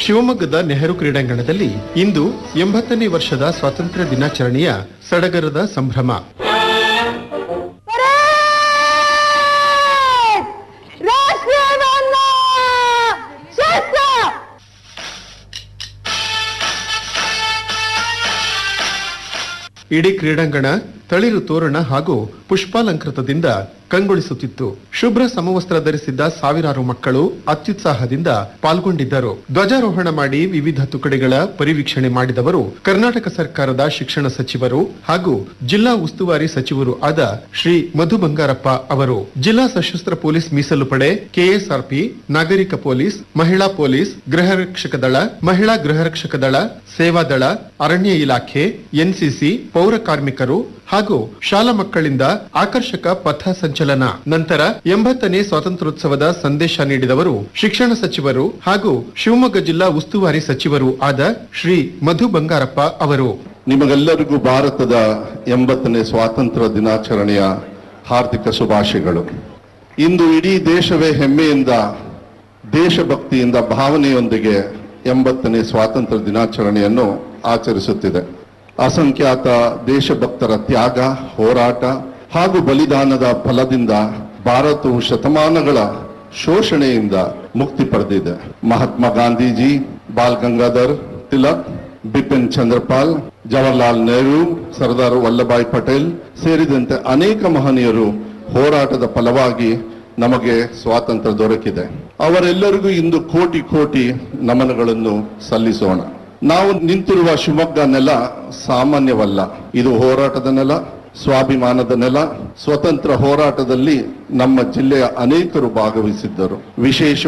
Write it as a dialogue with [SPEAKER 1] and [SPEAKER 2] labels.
[SPEAKER 1] ಶಿವಮೊಗ್ಗದ ನೆಹರು ಕ್ರೀಡಾಂಗಣದಲ್ಲಿ ಇಂದು ಎಂಬತ್ತನೇ ವರ್ಷದ ಸ್ವಾತಂತ್ರ್ಯ ದಿನಾಚರಣೆಯ ಸಡಗರದ ಸಂಭ್ರಮ
[SPEAKER 2] ರಾಷ್ಟ್ರವನ್ನ ಶಸ್ತ್ರ
[SPEAKER 1] ಇಡೀ ಕ್ರೀಡಾಂಗಣ ತಳಿರು ತೋರಣ ಹಾಗೂ ಪುಷ್ಪಾಲಂಕೃತದಿಂದ ಕಂಗೊಳಿಸುತ್ತಿತ್ತು ಶುಭ್ರ ಸಮವಸ್ತ್ರ ಧರಿಸಿದ್ದ ಸಾವಿರಾರು ಮಕ್ಕಳು ಅತ್ಯುತ್ಸಾಹದಿಂದ ಪಾಲ್ಗೊಂಡಿದ್ದರು ಧ್ವಜಾರೋಹಣ ಮಾಡಿ ವಿವಿಧ ತುಕಡಿಗಳ ಪರಿವೀಕ್ಷಣೆ ಮಾಡಿದವರು ಕರ್ನಾಟಕ ಸರ್ಕಾರದ ಶಿಕ್ಷಣ ಸಚಿವರು ಹಾಗೂ ಜಿಲ್ಲಾ ಉಸ್ತುವಾರಿ ಸಚಿವರು ಆದ ಶ್ರೀ ಮಧು ಬಂಗಾರಪ್ಪ ಅವರು ಜಿಲ್ಲಾ ಸಶಸ್ತ್ರ ಪೊಲೀಸ್ ಮೀಸಲು ಪಡೆ ಕೆಎಸ್ಆರ್ಪಿ ನಾಗರಿಕ ಪೊಲೀಸ್ ಮಹಿಳಾ ಪೊಲೀಸ್ ಗೃಹ ರಕ್ಷಕ ದಳ ಮಹಿಳಾ ಗೃಹ ರಕ್ಷಕ ದಳ ಸೇವಾ ದಳ ಅರಣ್ಯ ಇಲಾಖೆ ಎನ್ಸಿಸಿ ಪೌರ ಕಾರ್ಮಿಕರು ಹಾಗೂ ಶಾಲಾ ಮಕ್ಕಳಿಂದ ಆಕರ್ಷಕ ಪಥ ಸಂಚಲನ ನಂತರ ಎಂಬತ್ತನೇ ಸ್ವಾತಂತ್ರ್ಯೋತ್ಸವದ ಸಂದೇಶ ನೀಡಿದವರು ಶಿಕ್ಷಣ ಸಚಿವರು ಹಾಗೂ ಶಿವಮೊಗ್ಗ ಜಿಲ್ಲಾ ಉಸ್ತುವಾರಿ ಸಚಿವರು ಆದ ಶ್ರೀ ಮಧು ಬಂಗಾರಪ್ಪ ಅವರು
[SPEAKER 3] ನಿಮಗೆಲ್ಲರಿಗೂ ಭಾರತದ ಎಂಬತ್ತನೇ ಸ್ವಾತಂತ್ರ್ಯ ದಿನಾಚರಣೆಯ ಹಾರ್ದಿಕ ಶುಭಾಶಯಗಳು ಇಂದು ಇಡೀ ದೇಶವೇ ಹೆಮ್ಮೆಯಿಂದ ದೇಶಭಕ್ತಿಯಿಂದ ಭಾವನೆಯೊಂದಿಗೆ ಎಂಬತ್ತನೇ ಸ್ವಾತಂತ್ರ್ಯ ದಿನಾಚರಣೆಯನ್ನು ಆಚರಿಸುತ್ತಿದೆ ಅಸಂಖ್ಯಾತ ದೇಶಭಕ್ತರ ತ್ಯಾಗ ಹೋರಾಟ ಹಾಗೂ ಬಲಿದಾನದ ಫಲದಿಂದ ಭಾರತವು ಶತಮಾನಗಳ ಶೋಷಣೆಯಿಂದ ಮುಕ್ತಿ ಪಡೆದಿದೆ ಮಹಾತ್ಮ ಗಾಂಧೀಜಿ ಬಾಲ್ ಗಂಗಾಧರ್ ತಿಲಕ್ ಬಿಪಿನ್ ಚಂದ್ರಪಾಲ್ ಜವಾಹರ್ಲಾಲ್ ನೆಹರು ಸರ್ದಾರ್ ವಲ್ಲಭಾಯ್ ಪಟೇಲ್ ಸೇರಿದಂತೆ ಅನೇಕ ಮಹನೀಯರು ಹೋರಾಟದ ಫಲವಾಗಿ ನಮಗೆ ಸ್ವಾತಂತ್ರ್ಯ ದೊರಕಿದೆ ಅವರೆಲ್ಲರಿಗೂ ಇಂದು ಕೋಟಿ ಕೋಟಿ ನಮನಗಳನ್ನು ಸಲ್ಲಿಸೋಣ ನಾವು ನಿಂತಿರುವ ಶಿವಮೊಗ್ಗ ನೆಲ ಸಾಮಾನ್ಯವಲ್ಲ ಇದು ಹೋರಾಟದ ನೆಲ ಸ್ವಾಭಿಮಾನದ ನೆಲ ಸ್ವತಂತ್ರ ಹೋರಾಟದಲ್ಲಿ ನಮ್ಮ ಜಿಲ್ಲೆಯ ಅನೇಕರು ಭಾಗವಹಿಸಿದ್ದರು ವಿಶೇಷ